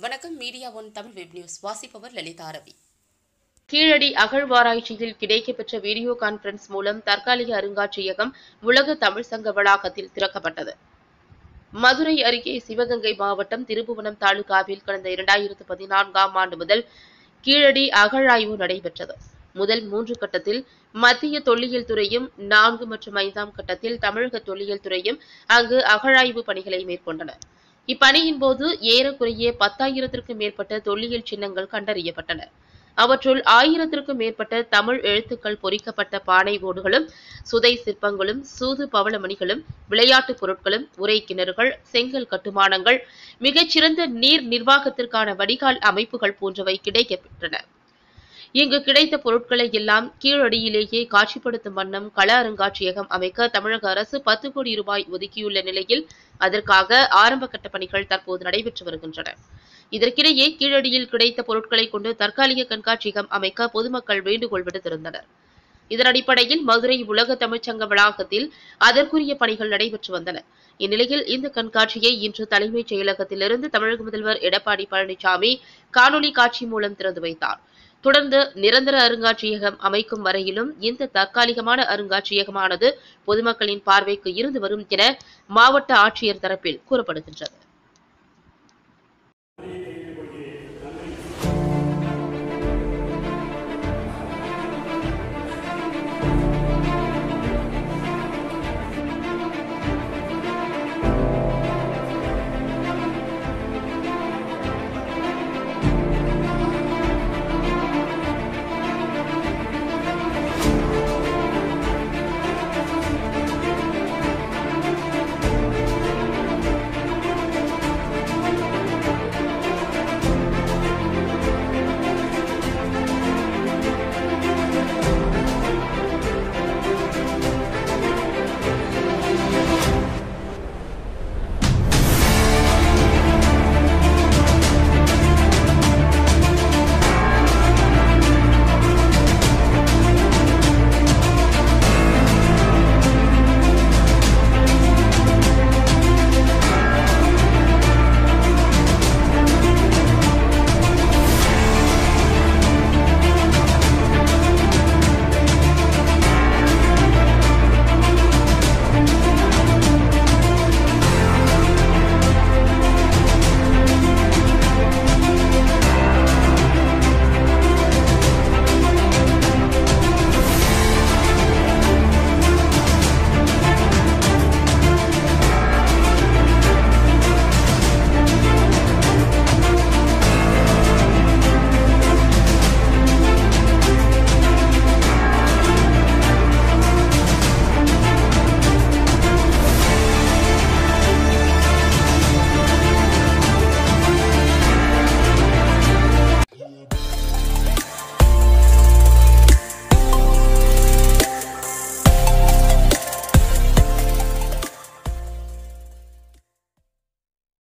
வணக்கம் media one Tamil web news வாசிப்பவர் லலிதா ரவி கீழடி அகழ்வாராய்ச்சியில் கிடைக்கப்பெற்ற வீடியோ கான்பரன்ஸ் மூலம் தற்காலிக அருங்காட்சியகம் உலக தமிழ் சங்க வளாகத்தில் திறக்கப்பட்டது மதுரை அருகே சிவகங்கை மாவட்டம் திருபுவனம் தாலுகாவில் கடந்த இரண்டாயிரத்து பதினான்காம் ஆண்டு முதல் கீழடி அகழாய்வு நடைபெற்றது முதல் மூன்று கட்டத்தில் மத்திய தொல்லியல் துறையும் நான்கு மற்றும் ஐந்தாம் கட்டத்தில் தமிழக தொல்லியல் துறையும் அங்கு அகழாய்வு பணிகளை மேற்கொண்டன இப்பணியின் போது ஏறக்குறைய பத்தாயிரத்திற்கும் மேற்பட்ட தொல்லியல் சின்னங்கள் கண்டறியப்பட்டன அவற்றுள் ஆயிரத்திற்கும் மேற்பட்ட தமிழ் எழுத்துக்கள் பொறிக்கப்பட்ட பானை ஓடுகளும் சுதை சிற்பங்களும் சூது பவளமணிகளும் விளையாட்டுப் பொருட்களும் உரை கிணறுகள் செங்கல் கட்டுமானங்கள் மிகச்சிறந்த நீர் நிர்வாகத்திற்கான வடிகால் அமைப்புகள் போன்றவை கிடைக்கப்பெற்றன இங்கு கிடைத்த பொருட்களை எல்லாம் கீழடியிலேயே காட்சிப்படுத்தும் வண்ணம் கள அருங்காட்சியகம் அமைக்க தமிழக அரசு பத்து கோடி ரூபாய் ஒதுக்கியுள்ள நிலையில் அதற்காக ஆரம்ப கட்ட பணிகள் தற்போது நடைபெற்று வருகின்றன இதற்கிடையே கீழடியில் கிடைத்த பொருட்களை கொண்டு தற்காலிக கண்காட்சியகம் அமைக்க பொதுமக்கள் வேண்டுகோள் விடுத்திருந்தனர் இதன் அடிப்படையில் மதுரை உலக தமிழ்ச்சங்க வளாகத்தில் அதற்குரிய பணிகள் நடைபெற்று வந்தன இந்நிலையில் இந்த கண்காட்சியை இன்று தலைமைச் செயலகத்திலிருந்து தமிழக முதல்வர் எடப்பாடி பழனிசாமி காணொலி காட்சி மூலம் திறந்து வைத்தார் தொடர்ந்து நிரந்தர அருங்காட்சியகம் அமைக்கும் வரையிலும் இந்த தற்காலிகமான அருங்காட்சியகமானது பொதுமக்களின் பார்வைக்கு இருந்து வரும் என மாவட்ட ஆட்சியர் தரப்பில் கூறப்படுகின்றது